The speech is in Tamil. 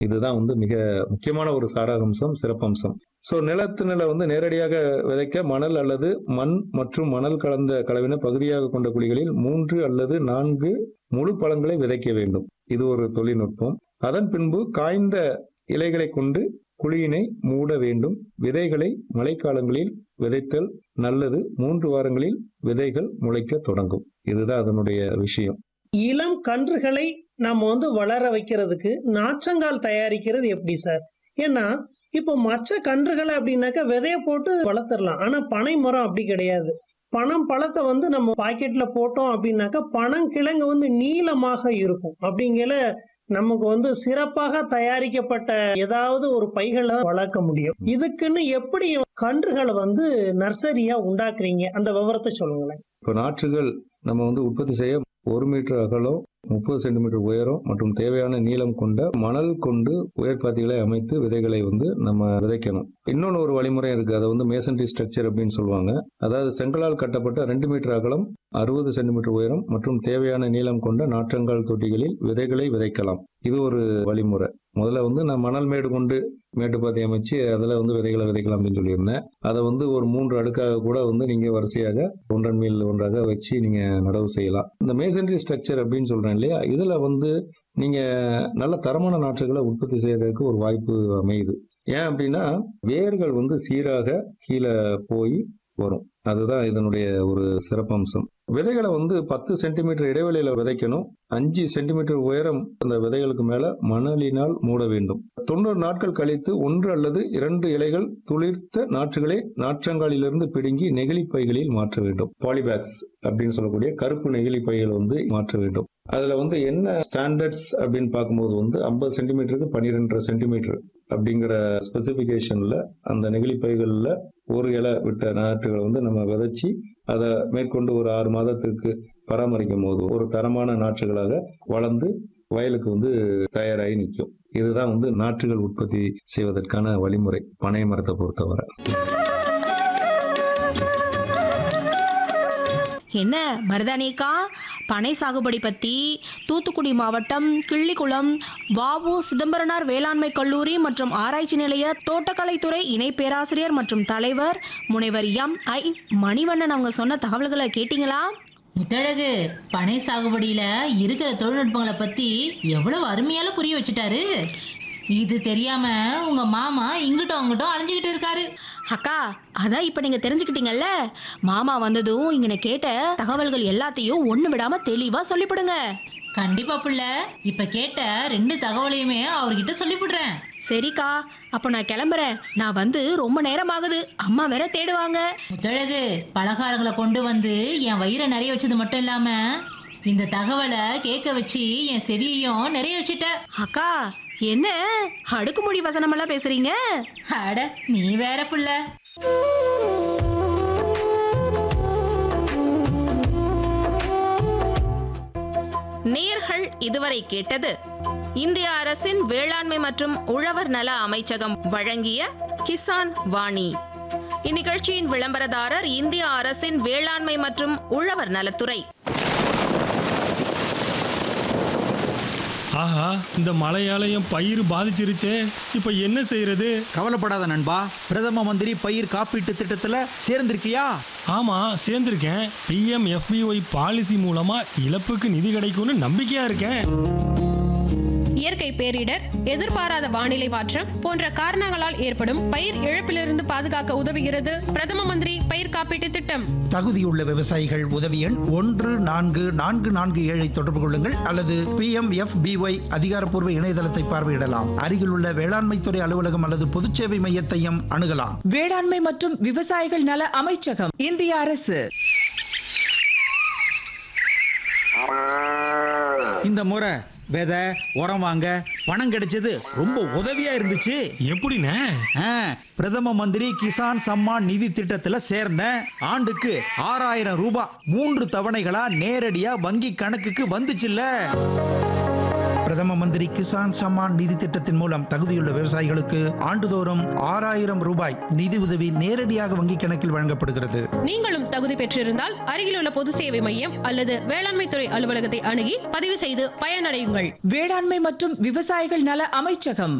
இதுதான் வந்து மிக முக்கியமான ஒரு சாராம்சம் சிறப்பம்சம் ஸோ நிலத்து நில வந்து நேரடியாக விதைக்க மணல் அல்லது மண் மற்றும் மணல் கலந்த கலவின பகுதியாக கொண்ட குழிகளில் மூன்று அல்லது நான்கு முழு பழங்களை விதைக்க வேண்டும் இது ஒரு தொழில்நுட்பம் அதன் பின்பு காய்ந்த இலைகளை கொண்டு குழியினை மூட வேண்டும் விதைகளை மழைக்காலங்களில் விதைத்தல் நல்லது மூன்று வாரங்களில் விதைகள் முளைக்க தொடங்கும் இதுதான் அதனுடைய விஷயம் இளம் கன்றுகளை நம்ம வந்து வளர வைக்கிறதுக்கு நாற்றங்கால் தயாரிக்கிறது எப்படி சார் ஏன்னா இப்போ மற்ற கன்றுகளை அப்படின்னாக்கா விதைய போட்டு வளர்த்துடலாம் ஆனா பனை மரம் அப்படி கிடையாது பனம் பழத்தை வந்து நம்ம பாக்கெட்ல போட்டோம் அப்படின்னாக்கா பனம் கிழங்கு வந்து நீளமாக இருக்கும் அப்படிங்கல நமக்கு வந்து சிறப்பாக தயாரிக்கப்பட்ட ஏதாவது ஒரு பைகளை வளர்க்க முடியும் இதுக்குன்னு எப்படி கன்றுகளை வந்து நர்சரியா உண்டாக்குறீங்க அந்த விவரத்தை சொல்லுங்களேன் இப்போ நாற்றுகள் நம்ம வந்து உற்பத்தி செய்ய ஒரு மீட்டர் அகலம் முப்பது சென்டிமீட்டர் உயரம் மற்றும் தேவையான நீளம் கொண்ட மணல் கொண்டு உயர்பாத்திகளை அமைத்து விதைகளை வந்து நம்ம விதைக்கணும் இன்னொன்று ஒரு வழிமுறை இருக்கு அதை வந்து மேசன்ட்ரி ஸ்ட்ரக்சர் அப்படின்னு சொல்லுவாங்க அதாவது செங்கலால் கட்டப்பட்ட ரெண்டு மீட்டர் அகலம் அறுபது சென்டிமீட்டர் உயரம் மற்றும் தேவையான நீளம் கொண்ட நாற்றங்கால் தொட்டிகளில் விதைகளை விதைக்கலாம் இது ஒரு வழிமுறை முதல்ல வந்து நான் மணல் மேடு கொண்டு மேட்டுப்பாத்தி அமைச்சு அதில் வந்து விதைகளை விதைக்கலாம் அப்படின்னு சொல்லியிருந்தேன் அதை வந்து ஒரு மூன்று அடுக்காக கூட வந்து நீங்க வரிசையாக ஒன்றன் மேல் ஒன்றாக வச்சு நீங்க நடவு செய்யலாம் இந்த மேசன்ட்ரி ஸ்ட்ரக்சர் அப்படின்னு சொல்றேன் இல்லையா இதுல வந்து நீங்க நல்ல தரமான நாற்றுகளை உற்பத்தி செய்யறதுக்கு ஒரு வாய்ப்பு அமையுது ஏன் அப்படின்னா வேர்கள் வந்து சீராக கீழே போய் வரும் அதுதான் இதனுடைய ஒரு சிறப்பம்சம் விதைகளை வந்து பத்து சென்டிமீட்டர் இடைவெளியில விதைக்கணும் அஞ்சு சென்டிமீட்டர் உயரம் அந்த விதைகளுக்கு மேல மணலினால் மூட வேண்டும் தொண்ணூறு நாட்கள் கழித்து ஒன்று அல்லது இரண்டு இலைகள் துளிர்த்த நாற்றுகளை நாற்றங்காலிலிருந்து பிடுங்கி நெகிழி பைகளில் மாற்ற வேண்டும் பாலிபேக்ஸ் அப்படின்னு சொல்லக்கூடிய கருப்பு நெகிழி பைகள் வந்து மாற்ற வேண்டும் அதுல வந்து என்ன ஸ்டாண்டர்ட்ஸ் அப்படின்னு பார்க்கும்போது வந்து ஐம்பது சென்டிமீட்டருக்கு பன்னிரெண்டரை சென்டிமீட்டர் அப்படிங்கிற ஸ்பெசிபிகேஷன்ல அந்த நெகிழி பைகள்ல ஒரு இலை விட்ட நாற்றுகளை வந்து நம்ம விதைச்சி அதை மேற்கொண்டு ஒரு ஆறு மாதத்திற்கு பராமரிக்கும் போது ஒரு தரமான நாற்றுகளாக வளர்ந்து வயலுக்கு வந்து தயாராகி நிற்கும் இதுதான் வந்து நாற்றுகள் உற்பத்தி செய்வதற்கான வழிமுறை பனை மரத்தை பொறுத்தவரை என்ன மருதானிக்கா பனை சாகுபடி பற்றி தூத்துக்குடி மாவட்டம் கிள்ளிக்குளம் வாவு சிதம்பரனார் வேளாண்மை கல்லூரி மற்றும் ஆராய்ச்சி நிலைய தோட்டக்கலைத்துறை இணை பேராசிரியர் மற்றும் தலைவர் முனைவர் எம் ஐ மணிவண்ணன் அவங்க சொன்ன தகவல்களை கேட்டிங்களா முத்தழகு பனை சாகுபடியில இருக்கிற தொழில்நுட்பங்களை பத்தி எவ்வளவு அருமையால புரிய வச்சுட்டாரு இது தெரியாம உங்க மாமா இங்கிட்டும் அங்கிட்டும் அலைஞ்சுக்கிட்டு இருக்காரு அக்கா அதான் இப்போ நீங்கள் தெரிஞ்சுக்கிட்டீங்கல்ல மாமா வந்ததும் இங்கே கேட்ட தகவல்கள் எல்லாத்தையும் ஒன்று விடாமல் தெளிவாக சொல்லிவிடுங்க கண்டிப்பா புள்ள இப்ப கேட்ட ரெண்டு தகவலையுமே அவர்கிட்ட சொல்லிவிடுறேன் சரிக்கா அப்போ நான் கிளம்புறேன் நான் வந்து ரொம்ப நேரம் ஆகுது அம்மா வேற தேடுவாங்க முத்தழகு பலகாரங்களை கொண்டு வந்து என் வயிறை நிறைய வச்சது மட்டும் இல்லாம இந்த தகவலை கேட்க வச்சு என் செவியையும் நிறைய வச்சுட்ட அக்கா என்ன அடுக்குமொழி வசனமெல்லாம் பேசுறீங்க அட நீ வேற புள்ள நேர்கள் இதுவரை கேட்டது இந்திய அரசின் வேளாண்மை மற்றும் உழவர் நல அமைச்சகம் வழங்கிய கிசான் வாணி இந்நிகழ்ச்சியின் விளம்பரதாரர் இந்திய அரசின் வேளாண்மை மற்றும் உழவர் நலத்துறை ஆஹா இந்த மழையால என் பயிர் பாதிச்சிருச்சே இப்போ என்ன செய்யறது கவலைப்படாத நண்பா பிரதம மந்திரி பயிர் காப்பீட்டு திட்டத்துல சேர்ந்திருக்கியா ஆமா சேர்ந்திருக்கேன் பிஎம் எஃபிஒய் பாலிசி மூலமா இழப்புக்கு நிதி கிடைக்கும்னு நம்பிக்கையா இருக்கேன் இயற்கை பேரிடர் எதிர்பாராத வானிலை மாற்றம் போன்ற காரணங்களால் ஏற்படும் பயிர் இழப்பிலிருந்து பாதுகாக்க உதவுகிறது பிரதம மந்திரி பயிர் காப்பீட்டு திட்டம் தகுதியுள்ள விவசாயிகள் உதவி எண் ஒன்று நான்கு நான்கு நான்கு ஏழை தொடர்பு கொள்ளுங்கள் அல்லது பி எம் எஃப் பிஒய் அதிகாரப்பூர்வ இணையதளத்தை பார்வையிடலாம் அருகிலுள்ள வேளாண்மைத்துறை அலுவலகம் அல்லது பொதுச்சேவை மையத்தையும் அணுகலாம் வேளாண்மை மற்றும் விவசாயிகள் நல அமைச்சகம் இந்திய அரசு இந்த முறை விதை உரம் வாங்க பணம் கிடைச்சது ரொம்ப உதவியா இருந்துச்சு எப்படிண்ணே ஆ, பிரதம மந்திரி கிசான் சம்மான் நிதி திட்டத்துல சேர்ந்தேன் ஆண்டுக்கு ஆறாயிரம் ரூபாய் மூன்று தவணைகளா நேரடியா வங்கி கணக்குக்கு வந்துச்சுல்ல பிரதம பிரதம மந்திரி கிசான் சம்மான் நிதி திட்டத்தின் மூலம் தகுதியுள்ள விவசாயிகளுக்கு ஆண்டுதோறும் ஆறாயிரம் ரூபாய் நிதி உதவி நேரடியாக வங்கிக் கணக்கில் வழங்கப்படுகிறது நீங்களும் தகுதி பெற்றிருந்தால் அருகிலுள்ள பொது சேவை மையம் அல்லது வேளாண்மை துறை அலுவலகத்தை அணுகி பதிவு செய்து பயனடையுங்கள் வேளாண்மை மற்றும் விவசாயிகள் நல அமைச்சகம்